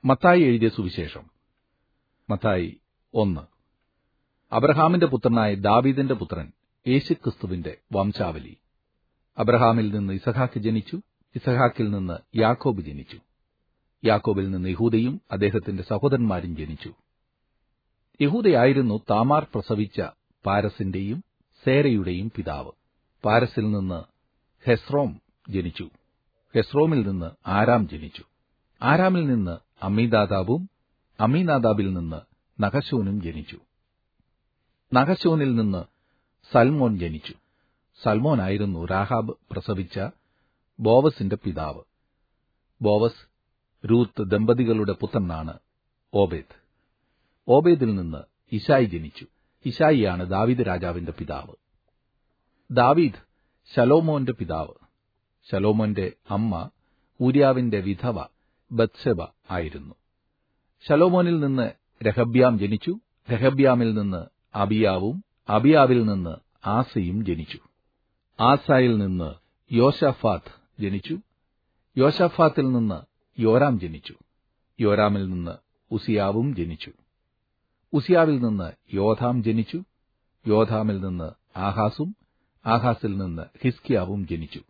മത്തായി എഴുതിയ സുവിശേഷം മത്തായി ഒന്ന് അബ്രഹാമിന്റെ പുത്രനായ ദാവീദിന്റെ പുത്രൻ യേശുക്രിസ്തുവിന്റെ വംശാവലി അബ്രഹാമിൽ നിന്ന് ഇസഹാക്ക് ജനിച്ചു ഇസഹാക്കിൽ നിന്ന് യാക്കോബ് ജനിച്ചു യാക്കോബിൽ നിന്ന് യഹൂദയും അദ്ദേഹത്തിന്റെ സഹോദരന്മാരും ജനിച്ചു യഹൂദയായിരുന്നു താമാർ പ്രസവിച്ച പാരസിന്റെയും സേരയുടെയും പിതാവ് പാരസിൽ നിന്ന് ഹെസ്രോം ജനിച്ചു ഹെസ്രോമിൽ നിന്ന് ആരാം ജനിച്ചു ആരാമിൽ നിന്ന് അമ്മീദാദാബും അമ്മീനാദാബിൽ നിന്ന് നഹശോനും ജനിച്ചു നഹശോനിൽ നിന്ന് സൽമോൻ ജനിച്ചു സൽമോനായിരുന്നു രാഹാബ് പ്രസവിച്ച ബോവസിന്റെ പിതാവ് ബോവസ് രൂത്ത് ദമ്പതികളുടെ പുത്രനാണ് ഓബേദ് ഓബേദിൽ നിന്ന് ഇഷായി ജനിച്ചു ഇഷായിയാണ് ദാവീദ് രാജാവിന്റെ പിതാവ് ദാവീദ് ശലോമോന്റെ പിതാവ് ശലോമോന്റെ അമ്മ ഊര്യാവിന്റെ വിധവ ബത്സെബ ആയിരുന്നു ശലോമോനിൽ നിന്ന് രഹബ്യാം ജനിച്ചു രഹബ്യാമിൽ നിന്ന് അബിയാവും അബിയാവിൽ നിന്ന് ആസയും ജനിച്ചു ആസായിൽ നിന്ന് യോശാഫാത്ത് ജനിച്ചു യോശാഫാത്തിൽ നിന്ന് യോരാം ജനിച്ചു യോരാമിൽ നിന്ന് ഉസിയാവും ജനിച്ചു ഉസിയാവിൽ നിന്ന് യോധാം ജനിച്ചു യോധാമിൽ നിന്ന് ആഹാസും ആഹാസിൽ നിന്ന് ഹിസ്കിയാവും ജനിച്ചു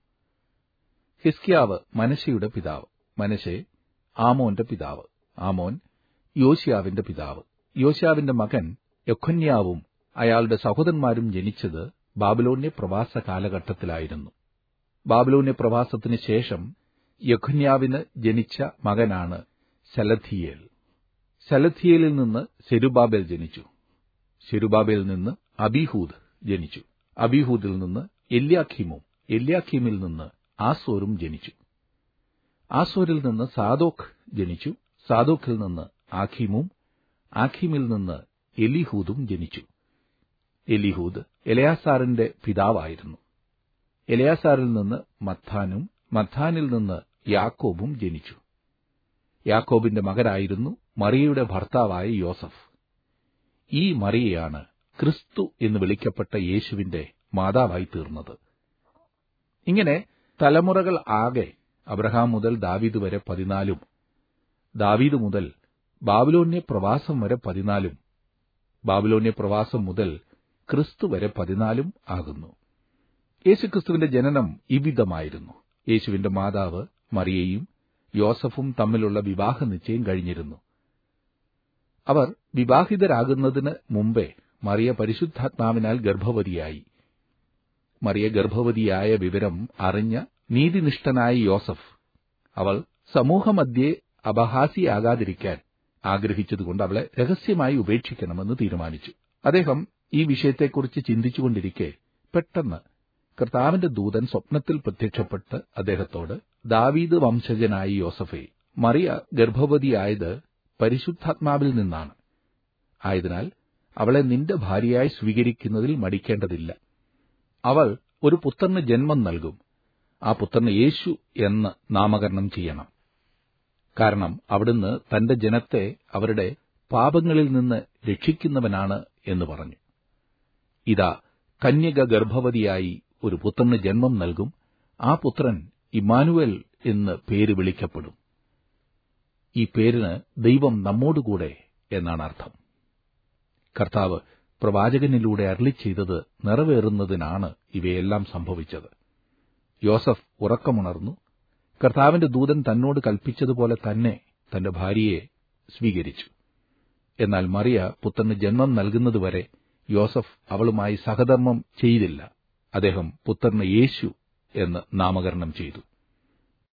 ഹിസ്കിയാവ് മനശയുടെ പിതാവ് മനശെ ആമോന്റെ പിതാവ് ആമോൻ യോശിയാവിന്റെ പിതാവ് യോശിയാവിന്റെ മകൻ യഖന്യാവും അയാളുടെ സഹോദരന്മാരും ജനിച്ചത് ബാബിലോണ്യ പ്രവാസ കാലഘട്ടത്തിലായിരുന്നു ബാബിലോണ്യ പ്രവാസത്തിന് ശേഷം യഖന്യാവിന് ജനിച്ച മകനാണ് ശലഥിയേൽ ശലഥിയേലിൽ നിന്ന് സെരുബാബേൽ ജനിച്ചു സെരുബാബേൽ നിന്ന് അബിഹൂദ് ജനിച്ചു അബിഹൂദിൽ നിന്ന് എല്യാഖീമും എല്യാഖീമിൽ നിന്ന് ആസോരും ജനിച്ചു ആസോരിൽ നിന്ന് സാദോഖ് ജനിച്ചു സാദോഖിൽ നിന്ന് ആഖീമും ആഖീമിൽ നിന്ന് എലിഹൂദും ജനിച്ചു എലിഹൂദ് എലയാസാറിന്റെ പിതാവായിരുന്നു എലയാസാറിൽ നിന്ന് മത്താനും മത്താനിൽ നിന്ന് യാക്കോബും ജനിച്ചു യാക്കോബിന്റെ മകനായിരുന്നു മറിയയുടെ ഭർത്താവായ യോസഫ് ഈ മറിയയാണ് ക്രിസ്തു എന്ന് വിളിക്കപ്പെട്ട യേശുവിന്റെ മാതാവായി തീർന്നത് ഇങ്ങനെ തലമുറകൾ ആകെ അബ്രഹാം മുതൽ ദാവീദ് വരെ പതിനാലും ദാവീദ് മുതൽ ബാബിലോന്യ പ്രവാസം വരെ പതിനാലും ബാബിലോന്യ പ്രവാസം മുതൽ ക്രിസ്തു വരെ പതിനാലും ആകുന്നു യേശുക്രിസ്തുവിന്റെ ജനനം ഇവിധമായിരുന്നു യേശുവിന്റെ മാതാവ് മറിയയും യോസഫും തമ്മിലുള്ള വിവാഹ നിശ്ചയം കഴിഞ്ഞിരുന്നു അവർ വിവാഹിതരാകുന്നതിന് മുമ്പേ മറിയ പരിശുദ്ധാത്മാവിനാൽ ഗർഭവതിയായി മറിയ ഗർഭവതിയായ വിവരം അറിഞ്ഞ നീതിനിഷ്ഠനായ യോസഫ് അവൾ സമൂഹമധ്യേ അപഹാസിയാകാതിരിക്കാൻ ആഗ്രഹിച്ചതുകൊണ്ട് അവളെ രഹസ്യമായി ഉപേക്ഷിക്കണമെന്ന് തീരുമാനിച്ചു അദ്ദേഹം ഈ വിഷയത്തെക്കുറിച്ച് ചിന്തിച്ചുകൊണ്ടിരിക്കെ പെട്ടെന്ന് കർത്താവിന്റെ ദൂതൻ സ്വപ്നത്തിൽ പ്രത്യക്ഷപ്പെട്ട് അദ്ദേഹത്തോട് ദാവീദ് വംശജനായ യോസഫെ മറിയ ഗർഭവതിയായത് പരിശുദ്ധാത്മാവിൽ നിന്നാണ് ആയതിനാൽ അവളെ നിന്റെ ഭാര്യയായി സ്വീകരിക്കുന്നതിൽ മടിക്കേണ്ടതില്ല അവൾ ഒരു പുത്രന് ജന്മം നൽകും ആ പുത്രന് യേശു എന്ന് നാമകരണം ചെയ്യണം കാരണം അവിടുന്ന് തന്റെ ജനത്തെ അവരുടെ പാപങ്ങളിൽ നിന്ന് രക്ഷിക്കുന്നവനാണ് എന്ന് പറഞ്ഞു ഇതാ കന്യക ഗർഭവതിയായി ഒരു പുത്രന് ജന്മം നൽകും ആ പുത്രൻ ഇമാനുവൽ എന്ന് പേര് വിളിക്കപ്പെടും ഈ പേരിന് ദൈവം നമ്മോടുകൂടെ എന്നാണ് അർത്ഥം കർത്താവ് പ്രവാചകനിലൂടെ അരളി ചെയ്തത് നിറവേറുന്നതിനാണ് ഇവയെല്ലാം സംഭവിച്ചത് യോസഫ് ഉറക്കമുണർന്നു കർത്താവിന്റെ ദൂതൻ തന്നോട് കൽപ്പിച്ചതുപോലെ തന്നെ തന്റെ ഭാര്യയെ സ്വീകരിച്ചു എന്നാൽ മറിയ പുത്രന് ജന്മം നൽകുന്നതുവരെ യോസഫ് അവളുമായി സഹധർമ്മം ചെയ്തില്ല അദ്ദേഹം പുത്രന് യേശു എന്ന് നാമകരണം ചെയ്തു